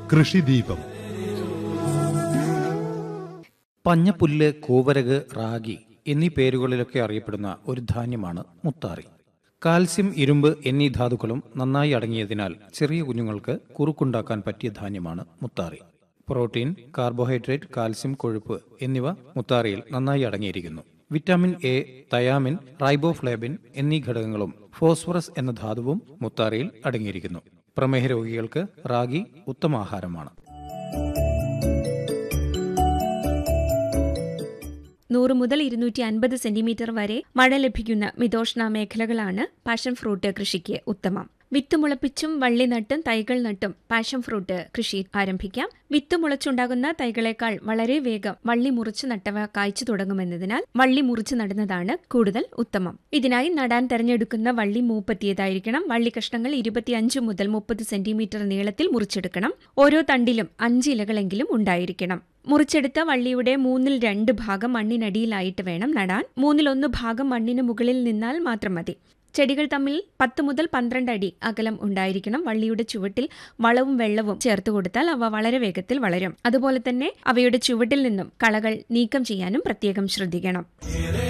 കൃഷിദീപം പഞ്ഞപ്പുല്ല് കൂവരക് റാഗി എന്നീ പേരുകളിലൊക്കെ അറിയപ്പെടുന്ന ഒരു ധാന്യമാണ് മുത്താറി കാൽസ്യം ഇരുമ്പ് എന്നീ ധാതുക്കളും നന്നായി അടങ്ങിയതിനാൽ ചെറിയ കുഞ്ഞുങ്ങൾക്ക് കുറുക്കുണ്ടാക്കാൻ പറ്റിയ ധാന്യമാണ് മുത്താറി പ്രോട്ടീൻ കാർബോഹൈഡ്രേറ്റ് കാൽസ്യം കൊഴുപ്പ് എന്നിവ മുത്താറിയിൽ നന്നായി അടങ്ങിയിരിക്കുന്നു വിറ്റാമിൻ എ തയാമിൻ റൈബോഫ്ലേബിൻ എന്നീ ഘടകങ്ങളും ഫോസ്ഫറസ് എന്ന ധാതുവും മുത്താറിയിൽ അടങ്ങിയിരിക്കുന്നു പ്രമേഹ രോഗികൾക്ക് റാഗി ഉത്തമാഹാരമാണ് നൂറ് മുതൽ ഇരുന്നൂറ്റി അൻപത് സെന്റിമീറ്റർ വരെ മഴ ലഭിക്കുന്ന മിതോഷ്ണ മേഖലകളാണ് പാഷൻ ഫ്രൂട്ട് കൃഷിക്ക് ഉത്തമം വിത്ത് മുളപ്പിച്ചും വള്ളി നട്ടും തൈകൾ നട്ടും പാഷൻ ഫ്രൂട്ട് കൃഷി ആരംഭിക്കാം വിത്ത് മുളച്ചുണ്ടാകുന്ന തൈകളെക്കാൾ വളരെ വേഗം വള്ളി മുറിച്ച് നട്ടവ കായ്ച്ചു തുടങ്ങുമെന്നതിനാൽ വള്ളി മുറിച്ച് നടുന്നതാണ് കൂടുതൽ ഉത്തമം ഇതിനായി നടാൻ തെരഞ്ഞെടുക്കുന്ന വള്ളി മൂപ്പത്തിയതായിരിക്കണം വള്ളി കഷ്ണങ്ങൾ ഇരുപത്തിയഞ്ച് മുതൽ മുപ്പത് സെന്റിമീറ്റർ നീളത്തിൽ മുറിച്ചെടുക്കണം ഓരോ തണ്ടിലും അഞ്ച് ഇലകളെങ്കിലും ഉണ്ടായിരിക്കണം മുറിച്ചെടുത്ത വള്ളിയുടെ മൂന്നിൽ രണ്ട് ഭാഗം മണ്ണിനടിയിലായിട്ട് വേണം നടാൻ മൂന്നിലൊന്ന് ഭാഗം മണ്ണിന് മുകളിൽ നിന്നാൽ മാത്രം മതി ചെടികൾ തമ്മിൽ പത്ത് മുതൽ പന്ത്രണ്ട് അടി അകലം ഉണ്ടായിരിക്കണം വള്ളിയുടെ ചുവട്ടിൽ വളവും വെള്ളവും ചേർത്ത് കൊടുത്താൽ അവ വളരെ വേഗത്തിൽ വളരും അതുപോലെ തന്നെ അവയുടെ ചുവട്ടിൽ നിന്നും കളകൾ നീക്കം ചെയ്യാനും പ്രത്യേകം ശ്രദ്ധിക്കണം